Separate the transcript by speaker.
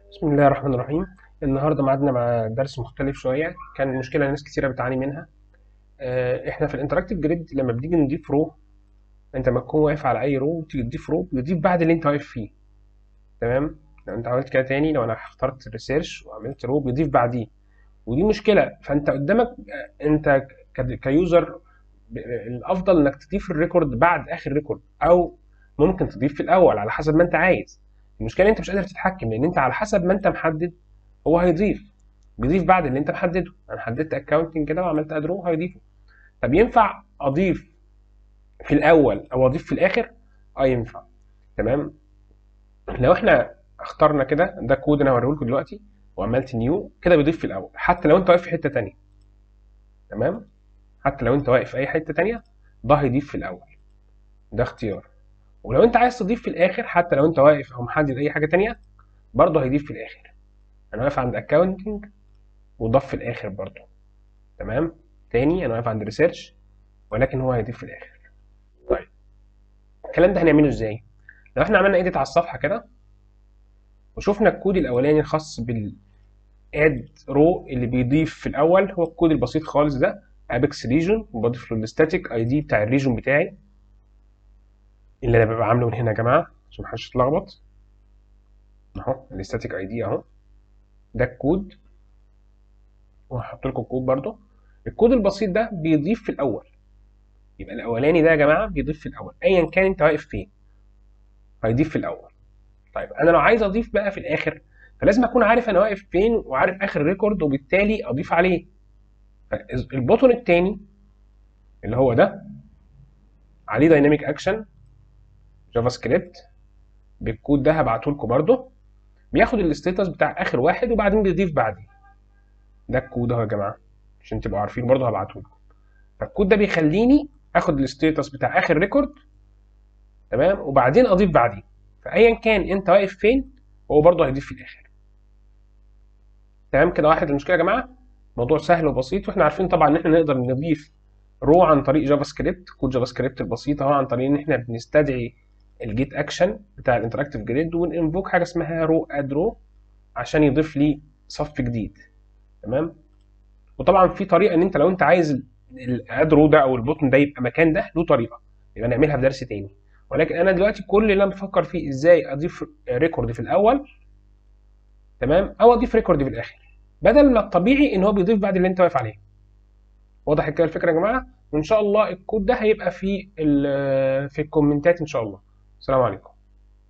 Speaker 1: بسم الله الرحمن الرحيم النهارده معادنا مع درس مختلف شويه كان مشكله ناس كثيره بتعاني منها آه، احنا في الانتراكتيف جريد لما بنيجي نضيف رو انت لما تكون واقف على اي رو وتيجي تضيف رو بتضيف بعد اللي انت واقف فيه تمام لو انت عملت كده تاني لو انا اخترت ريسيرش وعملت رو بيضيف بعديه ودي مشكله فانت قدامك آه، انت ك- كيوزر ب- الافضل انك تضيف الريكورد بعد اخر ريكورد او ممكن تضيف في الاول على حسب ما انت عايز المشكله انت مش قادر تتحكم لان انت على حسب ما انت محدد هو هيضيف بيضيف بعد اللي انت محدده انا حددت اكونتنج كده وعملت ادرو هيضيفه طب ينفع اضيف في الاول او اضيف في الاخر اه ينفع تمام لو احنا اخترنا كده ده كود انا هوريه لكم دلوقتي وعملت نيو كده بيضيف في الاول حتى لو انت واقف في حته تانية تمام حتى لو انت واقف في اي حته تانية ده هيضيف في الاول ده اختيار ولو انت عايز تضيف في الاخر حتى لو انت واقف او محدد اي حاجه تانية برضه هيضيف في الاخر انا واقف عند اكونتنج وضاف في الاخر برضه تمام تاني انا واقف عند ريسيرش ولكن هو هيضيف في الاخر طيب الكلام ده هنعمله ازاي لو احنا عملنا ايديت على الصفحه كده وشفنا الكود الاولاني الخاص بال اد رو اللي بيضيف في الاول هو الكود البسيط خالص ده ابيكس ريجون وبضيف له الستاتيك اي دي بتاع الريجون بتاعي اللي انا ببقى عامله من هنا يا جماعه عشان محدش يتلخبط اهو الستاتيك اي دي اهو ده الكود وهحط لكم الكود برضو الكود البسيط ده بيضيف في الاول يبقى الاولاني ده يا جماعه بيضيف في الاول ايا كان انت واقف فين هيضيف في الاول طيب انا لو عايز اضيف بقى في الاخر فلازم اكون عارف انا واقف فين وعارف اخر ريكورد وبالتالي اضيف عليه البوتون التاني اللي هو ده عليه دايناميك اكشن جافا سكريبت بالكود ده هبعته لكم برده بياخد الستاتس بتاع اخر واحد وبعدين بيضيف بعديه ده الكود اهو يا جماعه عشان تبقوا عارفين برضه هبعته لكم فالكود ده بيخليني اخد الستاتس بتاع اخر ريكورد تمام وبعدين اضيف بعديه فايا كان انت واقف فين هو برضه هيضيف في الاخر تمام كده واحد المشكله يا جماعه موضوع سهل وبسيط واحنا عارفين طبعا ان احنا نقدر نضيف رو عن طريق جافا سكريبت كود جافا سكريبت البسيط اهو عن طريق ان احنا بنستدعي الجيت اكشن بتاع الانتراكتيف جريد وننفوك حاجه اسمها رو اد رو عشان يضيف لي صف جديد تمام وطبعا في طريقه ان انت لو انت عايز الاد رو ده او البوتن ده يبقى مكان ده له طريقه يبقى نعملها في درس تاني ولكن انا دلوقتي كل اللي انا بفكر فيه ازاي اضيف ريكورد في الاول تمام او اضيف ريكورد في الاخر بدل ما الطبيعي ان هو بيضيف بعد اللي انت واقف عليه واضح كده الفكره يا جماعه وان شاء الله الكود ده هيبقى في ال- في الكومنتات ان شاء الله السلام عليكم